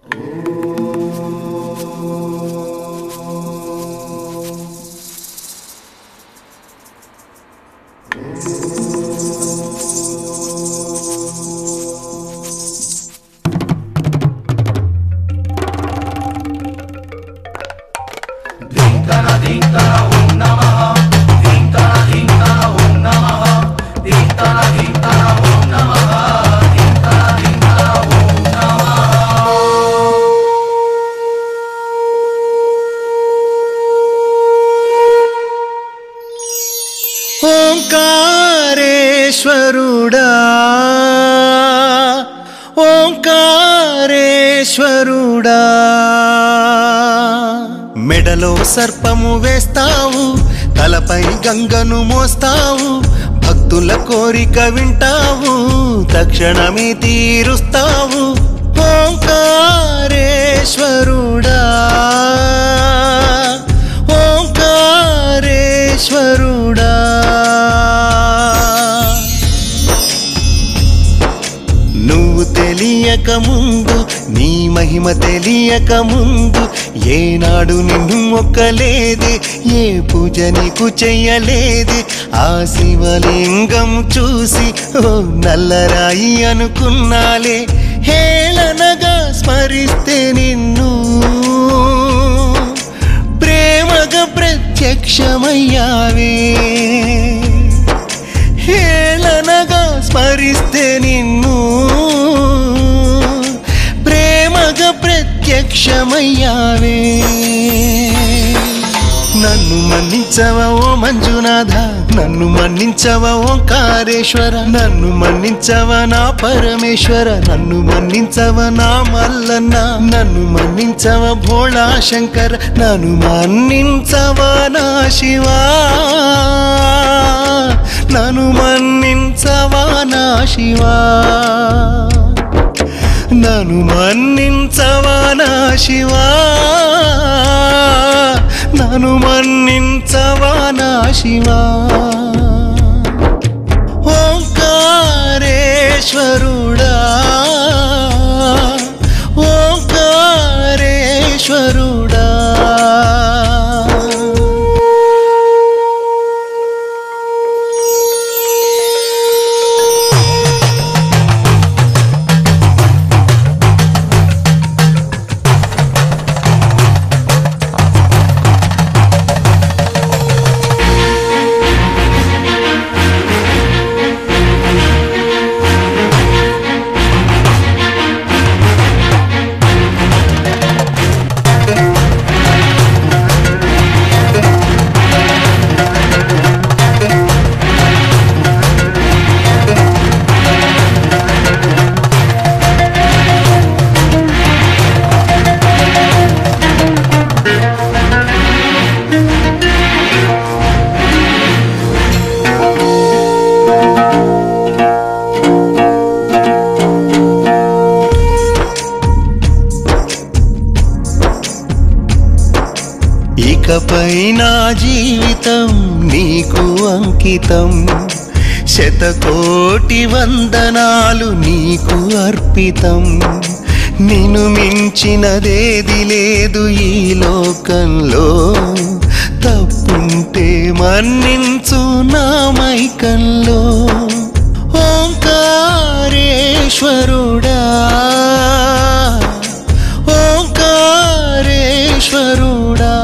ఓంకారేశ్వరుడా ఓంకారేశ్వరుడా మెడలో సర్పము వేస్తావు తలపై గంగను మోస్తావు భక్తుల కోరిక వింటావు తక్షణమే తీరుస్తావు ఓంకారేశ్వరుడా ఓంకారేశ్వరుడా నువ్వు తెలియక ముందు నీ మహిమ తెలియక ముందు ఏనాడు నిన్ను మొక్కలేదే ఏ పూజ నీకు చెయ్యలేదే ఆ శివలింగం చూసి ఓ నల్లరాయి అనుకున్నాలే హేళనగా స్మరిస్తే నిన్ను ప్రేమగా ప్రత్యక్షమయ్యావే హేళనగా స్మరిస్తే నిన్ను ప్రేమగా ప్రత్యక్షమయ్యావే నన్ను మన్నించవా ఓ మంజునాథ నన్ను మన్నించవా ఓంకారేశ్వర నన్ను మన్నించవా నా పరమేశ్వర నన్ను మన్నించవా నా మల్లన్న నన్ను మన్నించవా భోళా శంకర నన్ను మన్నించవా నా శివా నన్ను మన్నించవా నా శివా నన్ను మన్నించవా నా శివా నన్ను మన్నించవా నా శివా ఓంకారేశ్వరుడా ఓంకారేశ్వరుడా ఇకపై నా జీవితం నీకు అంకితం శతకోటి వందనాలు నీకు అర్పితం నిన్ను మించినదేది లేదు ఈ లోకంలో తప్పుంటే మన్నించు నా మైకంలో ఓంకారేశ్వరుడా ఓంకారేశ్వరుడా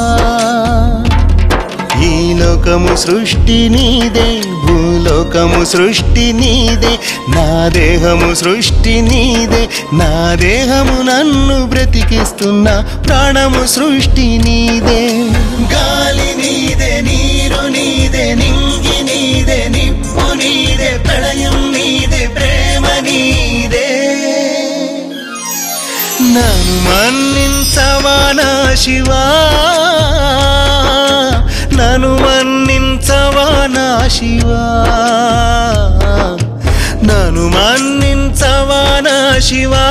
ఈ లోకము సృష్టి నీదే భూలోకము సృష్టి నీదే నా దేహము సృష్టి నీదే నా దేహము నన్ను బ్రతికిస్తున్న ప్రాణము సృష్టి నీదే గాలి నీదే నీరు నీదే నింగి నీదే నిప్పు నీదే ప్రళయం నీదే ప్రేమ నీదే నన్ను మన్నించవా నా శివా నన్ను మన్నించవా నా శివా నన్ను మన్నించవా నా శివా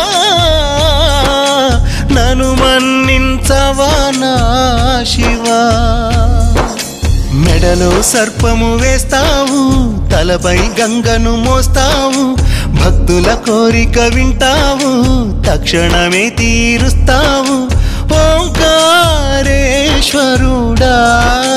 నన్ను మన్నించవా నా శివా మెడలో సర్పము వేస్తావు తలపై గంగను మోస్తావు భక్తుల కోరిక వింటావు తక్షణమే తీరుస్తావు ఓంకారేశ్వరుడా